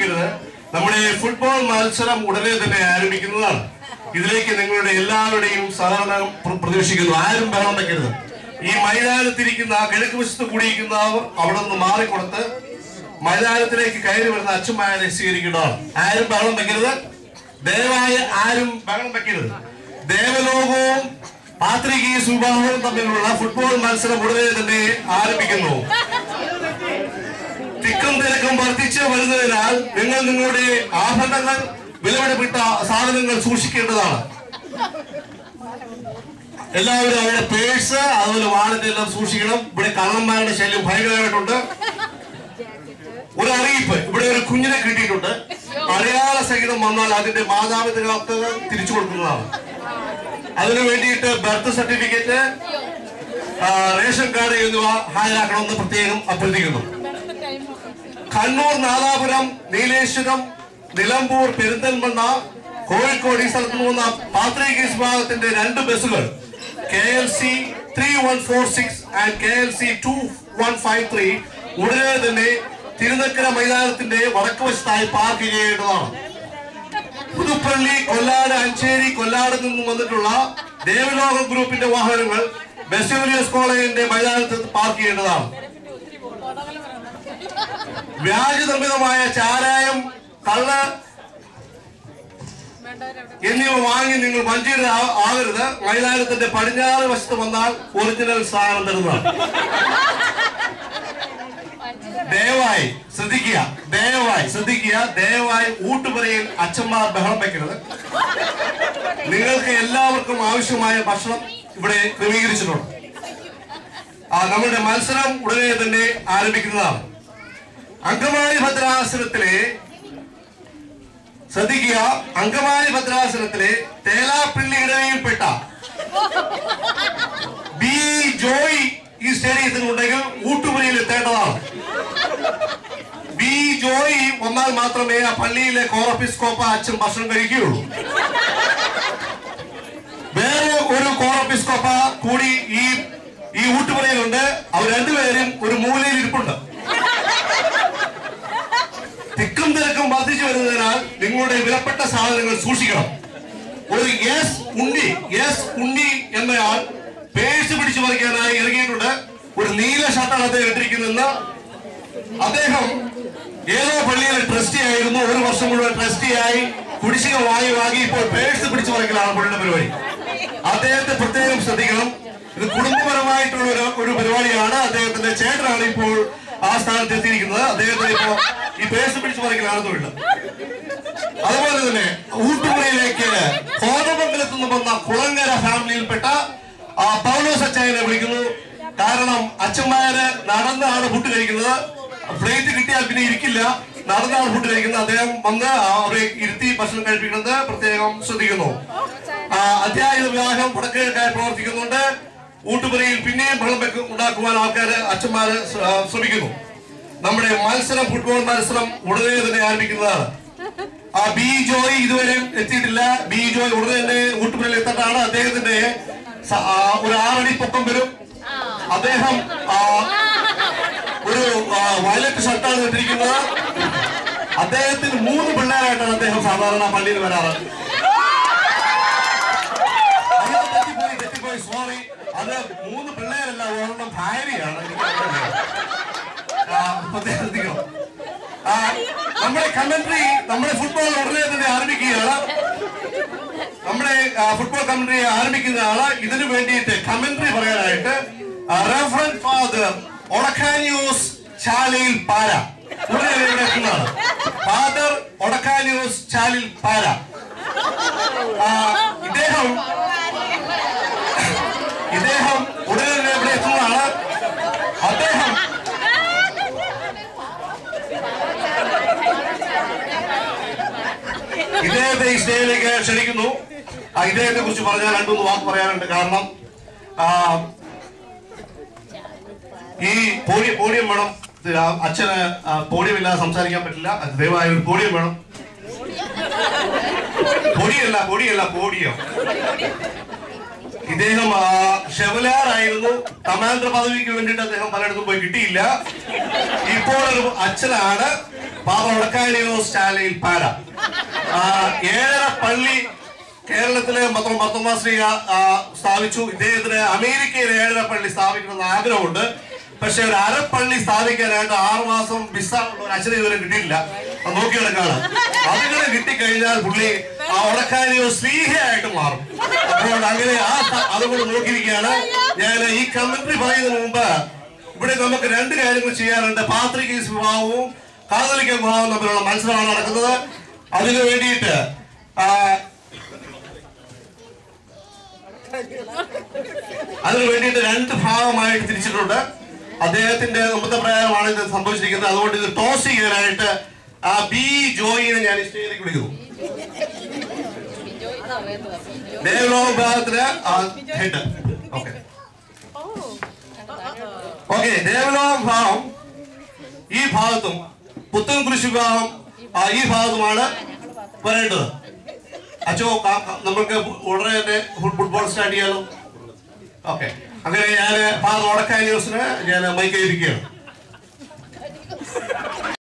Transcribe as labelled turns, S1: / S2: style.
S1: വെക്കരുത് നമ്മുടെ ഫുട്ബോൾ മത്സരം ഉടനെ തന്നെ ആരംഭിക്കുന്നതാണ് ഇതിലേക്ക് നിങ്ങളുടെ എല്ലാവരുടെയും സഹകരണം പ്ര- പ്രതീക്ഷിക്കുന്നു ആരും ബഹളം വെക്കരുത് ഈ മൈതാനത്തിരിക്കുന്ന കിഴക്ക് വശത്ത് കൂടിയിരിക്കുന്നവർ അവിടെ നിന്ന് മാറിക്കൊടുത്ത് മൈതാനത്തിലേക്ക് കയറി വരുന്ന അച്ഛന്മാരെ സ്വീകരിക്കേണ്ടതാണ് ആരും ബഹളം വെക്കരുത് ദയവായി ആരും ബഹളം വെക്കരുത് ദേവലോകവും പാത്രികീയ സുഭാവവും തമ്മിലുള്ള ഫുട്ബോൾ മത്സരം ഉടനെ തന്നെ ആരംഭിക്കുന്നു തിക്കും തിരക്കും വർദ്ധിച്ച് വരുന്നതിനാൽ നിങ്ങൾ നിങ്ങളുടെ ആഭരണങ്ങൾ വിലപിടിപ്പെട്ട സാധനങ്ങൾ സൂക്ഷിക്കേണ്ടതാണ് എല്ലാവരും അവരുടെ പേഴ്സ് അതുപോലെ വാളറ്റ് എല്ലാം സൂക്ഷിക്കണം ഇവിടെ കള്ളന്മാരുടെ ശല്യം ഭയങ്കരമായിട്ടുണ്ട് ഒരു അറിയിപ്പ് ഇവിടെ ഒരു കുഞ്ഞിനെ കിട്ടിയിട്ടുണ്ട് അടയാള സഹിതം വന്നാൽ അതിന്റെ മാതാപിതാക്കൾക്ക് തിരിച്ചു കൊടുക്കുന്നതാണ് അതിനു വേണ്ടിയിട്ട് ബർത്ത് സർട്ടിഫിക്കറ്റ് ആ, റേഷൻ കാർഡ് എന്നിവ ഹാജരാക്കണമെന്ന് പ്രത്യേകം അഭ്യർത്ഥിക്കുന്നു കണ്ണൂർ നാദാപുരം നീലേശ്വരം നിലമ്പൂർ പെരിന്തൽമണ്ണ കോഴിക്കോട് ഈ സ്ഥലത്ത് പോകുന്ന പാത്രീകീസ് വിഭാഗത്തിന്റെ രണ്ട് ബസ്സുകൾ K L C three one four six and K L C two one five three ഉടനെ തന്നെ തിരുനക്കര മൈതാനത്തിന്റെ വടക്ക് വശത്തായി പാർക്ക് ചെയ്യേണ്ടതാണ് പുതുപ്പള്ളി കൊല്ലാട് അഞ്ചേരി കൊല്ലാട് നിന്നും വന്നിട്ടുള്ള ദേവലോകം ഗ്രൂപ്പിന്റെ വാഹനങ്ങൾ ബെസൂരിയസ് കോളേജിന്റെ മൈതാനത്ത് പാർക്ക് ചെയ്യേണ്ടതാണ് വ്യാജ നിർമ്മിതമായ ചാരായം കള്ള എന്നിവ വാങ്ങി നിങ്ങൾ വഞ്ചിയുടെ ആ- ആകരുത് മൈതാനത്തിന്റെ പടിഞ്ഞാറ് വശത്ത് വന്നാൽ ഒറിജിനൽ സാധനം തരുന്നതാണ് ദയവായി ശ്രദ്ധിക്കുക ദയവായി ശ്രദ്ധിക്കുക ദയവായി ഊട്ടുപുരയിൽ അച്ഛന്മാർ ബഹളം വെക്കരുത് നിങ്ങൾക്ക് എല്ലാവർക്കും ആവശ്യമായ ഭക്ഷണം ഇവിടെ ക്രമീകരിച്ചിട്ടുണ്ട് ആ നമ്മുടെ മത്സരം ഉടനെ തന്നെ ആരംഭിക്കുന്നതാണ് അങ്കമാലി ഭദ്രാസനത്തിലെ ശ്രദ്ധിക്കുക അങ്കമാലി ഭദ്രാസനത്തിലെ തേലാപ്പിള്ളി ഇടവയിൽപ്പെട്ട ബി ജോയ് ഈ സ്റ്റേഡിയത്തിൽ ഉണ്ടെങ്കിൽ ഊട്ടുപുരയിൽ എത്തേണ്ടതാണ് ബി ജോയ് വന്നാൽ മാത്രമേ ആ പള്ളിയിലെ കോറപ്പിസ്കോപ്പ അച്ഛൻ ഭക്ഷണം കഴിക്കുകയുള്ളൂ വേറെ ഒരു കോറപ്പിസ്കോപ്പ കൂടി ഈ ഈ ഊട്ടുപുരയിലുണ്ട് അവർ രണ്ടുപേരും ഒരു മൂലയിൽ ഇരിപ്പുണ്ട് തിക്കും തിരക്കും വർദ്ധിച്ചു വരുന്നതിനാൽ നിങ്ങളുടെ വിലപ്പെട്ട സാധനങ്ങൾ സൂക്ഷിക്കണം ഒരു എസ് ഉണ്ണി എസ് ഉണ്ണി എന്നയാൾ പേഴ്സ് പിടിച്ചു പറിക്കാനായി ഇറങ്ങിയിട്ടുണ്ട് ഒരു നീല ഷർട്ടാണ് അദ്ദേഹം ഇട്ടിരിക്കുന്നതെന്ന് അദ്ദേഹം ഏതോ പള്ളിയിലെ ട്രസ്റ്റി ആയിരുന്നു ഒരു വർഷം മുഴുവൻ ട്രസ്റ്റിയായി കുടിശ്ശിക വാങ്ങി വാങ്ങി ഇപ്പോൾ പേഴ്സ് പിടിച്ചു പറിക്കലാണ് പുള്ളിയുടെ പരിപാടി അദ്ദേഹത്തെ പ്രത്യേകം ശ്രദ്ധിക്കണം ഇത് കുടുംബപരമായിട്ടുള്ള ഒരു ഒരു പരിപാടിയാണ് അദ്ദേഹത്തിന്റെ ചേട്ടനാണ് ഇപ്പോൾ ആ സ്ഥാനത്ത് എത്തിയിരിക്കുന്നത് അദ്ദേഹത്തിന് ഇപ്പോ ഈ പേഴ്സ് പിടിച്ചു പറിക്കലാണ് തൊഴിൽ അതുപോലെ തന്നെ ഊട്ടുപുരയിലേക്ക് കോതമംഗലത്ത് നിന്ന് വന്ന കുളങ്ങര ഫാമിലിയിൽപ്പെട്ട ആ പൗലോസ് അച്ചായനെ വിളിക്കുന്നു കാരണം അച്ഛന്മാര് നടന്നാണ് ഫുഡ് കഴിക്കുന്നത് പ്ലേറ്റ് കിട്ടിയാൽ പിന്നെ ഇരിക്കില്ല നടന്നാണ് ഫുഡ് കഴിക്കുന്നത് അദ്ദേഹം വന്ന് അവരെ ഇരുത്തി ഭക്ഷണം കഴിപ്പിക്കുന്നത് പ്രത്യേകം ശ്രദ്ധിക്കുന്നു ആ, അധ്യായുധ വിവാഹം വടക്കിഴക്കായി പ്രവർത്തിക്കുന്നുണ്ട് ഊട്ടുപുരയിൽ പിന്നെയും ബഹളം വെക്ക് ഉണ്ടാക്കുവാൻ ആൾക്കാര് അച്ഛന്മാര് ശ്ര- ആ, ശ്രമിക്കുന്നു നമ്മുടെ മത്സരം ഫുട്ബോൾ മത്സരം ഉടനെ തന്നെ ആരംഭിക്കുന്നതാണ് ആ ബി ജോയ് ഇതുവരെ എത്തിയിട്ടില്ല ബി ജോയ് ഉടനെ തന്നെ ഊട്ടുപുരയിൽ എത്തട്ടാണ് അദ്ദേഹത്തിന്റെ സ- ആ, ഒരു ആറടി പൊക്കം വരും അദ്ദേഹം ആ, ഒരു ആ, വയലറ്റ് ഷർട്ടാണ് ഇട്ടിരിക്കുന്നത് അദ്ദേഹത്തിന് മൂന്ന് പിള്ളേരായിട്ടാണ് അദ്ദേഹം സാധാരണ പള്ളിയിൽ വരാറ് അയ്യോ, തെറ്റിപ്പോയി തെറ്റിപ്പോയി സോറി അത് മൂന്ന് പിള്ളേരല്ല ഒരെണ്ണം ഭാര്യയാണ് എനിക്കറിയില്ല. ആ, പ്രത്യേകം ശ്രദ്ധിക്കണം. ആ, നമ്മുടെ കമന്ററി നമ്മുടെ ഫുട്ബോൾ ഉടനെ തന്നെ ആരംഭിക്കുകയാണ് നമ്മുടെ ആ, ഫുട്ബോൾ കമന്ററി ആരംഭിക്കുന്നതാണ് ഇതിനു വേണ്ടിയിട്ട് കമന്ററി പറയാനായിട്ട് റെഫറൻ ഫാദർ ഒടക്കാനിയോസ് ചാലയിൽ പാല ഉടനെ ഇവിടെ എത്തുന്നതാണ് ഫാദർ ഒടക്കാനിയോസ് ചാലിൽ പാല ആ, ഇദ്ദേഹം ഇദ്ദേഹം ഉടനെ തന്നെ ഇവിടെ എത്തുന്നതാണ് അദ്ദേഹം ഇദ്ദേഹത്തെ ഈ സ്റ്റേജിലേക്ക് ക്ഷണിക്കുന്നു ആ, ഇദ്ദേഹത്തെ കുറിച്ച് പറഞ്ഞാൽ രണ്ടുമൂന്ന് വാക്ക് പറയാനുണ്ട് കാരണം ആ, ഈ പോഡിയം പോഡിയം വേണം ഇത് ആ അച്ഛന് ആ, പോഡിയം ഇല്ലാതെ സംസാരിക്കാൻ പറ്റില്ല അത് ദയവായ ഒരു പോഡിയം വേണം പൊടിയല്ല പൊടിയല്ല പോഡിയം ഇദ്ദേഹം ആ, ഷെവലാറായിരുന്നു കമാൻഡർ പദവിക്ക് വേണ്ടിയിട്ട് അദ്ദേഹം പലയിടത്തും പോയി കിട്ടിയില്ല ഇപ്പോൾ ഒരു അച്ഛനാണ് പാപ ഉടക്കാനിയോ സ്റ്റാലിൽ പാല ആ, ഏഴര പള്ളി കേരളത്തിലെ മൊത്തം മൊത്തമാ ശ്രീ സ്ഥാപിച്ചു ഇദ്ദേഹത്തിന് അമേരിക്കയിൽ ഏഴര പള്ളി സ്ഥാപിക്കണമെന്ന് ആഗ്രഹമുണ്ട് പക്ഷെ ഒരു അരപ്പള്ളി സ്ഥാപിക്കാനായിട്ട് ആറു മാസം വിസ ഉള്ള ഒരു അച്ഛനെ ഇതുവരെ കിട്ടിയിട്ടില്ല അത് നോക്കിയെടുക്കാണ് അതുകൂടെ കിട്ടിക്കഴിഞ്ഞാൽ പുള്ളി ആ ഉടക്കാനിയോ സ്ലീഹയായിട്ട് മാറും അപ്പോൾ അങ്ങനെ ആ സ- അതുകൂടെ നോക്കിയിരിക്കുകയാണ് ഞാൻ ഈ കമന്ററി പറയുന്നതിന് മുമ്പ് ഇവിടെ നമുക്ക് രണ്ട് കാര്യങ്ങൾ ചെയ്യാറുണ്ട് പാത്രികീസ് വിവാഹവും കാതലിക്ക വിവാഹവും തമ്മിലുള്ള മത്സരമാണ് നടക്കുന്നത് അതിനു വേണ്ടിയിട്ട് ആ, അതിനു വേണ്ടിയിട്ട് രണ്ട് ഭാഗമായിട്ട് തിരിച്ചിട്ടുണ്ട് അദ്ദേഹത്തിന്റെ നിർബന്ധ പ്രകാരമാണ് ഇത് സംഭവിച്ചിരിക്കുന്നത് അതുകൊണ്ട് ഇത് ടോസ് ചെയ്യാനായിട്ട് ആ ബി ജോയിനെ ഞാൻ ഈ സ്റ്റേജിലേക്ക് വിളിക്കുന്നു ദേവലോക വിഭാഗത്തിന് ഹെഡ് ഓക്കെ ഓക്കെ ദേവലോക വിഭാഗം ഈ ഭാഗത്തും പുത്തൻ കൃഷി വിഭാഗം ആ, ഈ ഭാഗത്തുമാണ് വരേണ്ടത് അച്ചോ ക- ക- നമുക്ക് ഉടനെ തന്നെ ഫുട്- ഫുട്ബോൾ സ്റ്റാർട്ട് ചെയ്യാലോ ഓക്കെ അങ്ങനെ ഞാൻ ഫാദർ ഓടക്കായ ന്യൂസിന് ഞാൻ മൈക്ക് ഏൽപ്പിക്കുകയാണ്